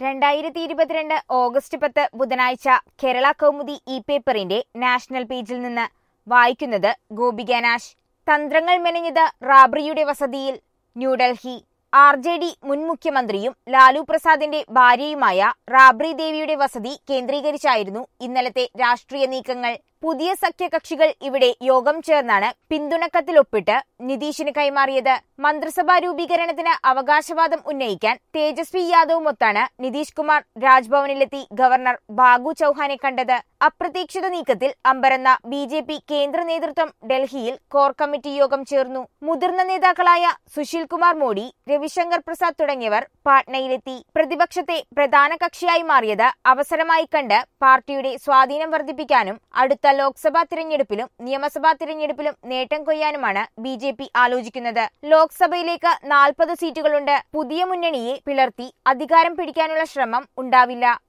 രണ്ടായിരത്തി ഇരുപത്തിരണ്ട് ഓഗസ്റ്റ് പത്ത് ബുധനാഴ്ച കേരള കൗമുദി ഇ പേപ്പറിന്റെ നാഷണൽ പേജിൽ നിന്ന് വായിക്കുന്നത് ഗോപിക നാശ് തന്ത്രങ്ങൾ മെനഞ്ഞത് റാബ്രിയുടെ വസതിയിൽ ന്യൂഡൽഹി ആർ ജെ ഡി മുൻ മുഖ്യമന്ത്രിയും ലാലു പ്രസാദിന്റെ ഭാര്യയുമായ റാബ്രി ദേവിയുടെ വസതി കേന്ദ്രീകരിച്ചായിരുന്നു ഇന്നലത്തെ രാഷ്ട്രീയ നീക്കങ്ങൾ പുതിയ സഖ്യകക്ഷികൾ ഇവിടെ യോഗം ചേർന്നാണ് പിന്തുണക്കത്തിൽ ഒപ്പിട്ട് നിതീഷിന് കൈമാറിയത് മന്ത്രിസഭാ രൂപീകരണത്തിന് അവകാശവാദം ഉന്നയിക്കാൻ തേജസ്വി യാദവുമൊത്താണ് നിതീഷ് കുമാർ രാജ്ഭവനിലെത്തി ഗവർണർ ബാഗു ചൌഹാനെ കണ്ടത് അപ്രതീക്ഷിത നീക്കത്തിൽ അമ്പരന്ന ബി ജെ പി കേന്ദ്ര നേതൃത്വം ഡൽഹിയിൽ കോർ കമ്മിറ്റി യോഗം ചേർന്നു മുതിർന്ന നേതാക്കളായ സുശീൽ കുമാർ മോഡി രവിശങ്കർ പ്രസാദ് തുടങ്ങിയവർ പാട്നയിലെത്തി പ്രതിപക്ഷത്തെ പ്രധാന കക്ഷിയായി മാറിയത് അവസരമായി കണ്ട് പാർട്ടിയുടെ സ്വാധീനം വർദ്ധിപ്പിക്കാനും അടുത്ത ലോക്സഭാ തിരഞ്ഞെടുപ്പിലും നിയമസഭാ തിരഞ്ഞെടുപ്പിലും നേട്ടം കൊയ്യാനുമാണ് ബി ജെ പി ആലോചിക്കുന്നത് ലോക്സഭയിലേക്ക് നാൽപ്പത് സീറ്റുകളുണ്ട് പുതിയ മുന്നണിയെ പിളർത്തി അധികാരം പിടിക്കാനുള്ള ശ്രമം ഉണ്ടാവില്ല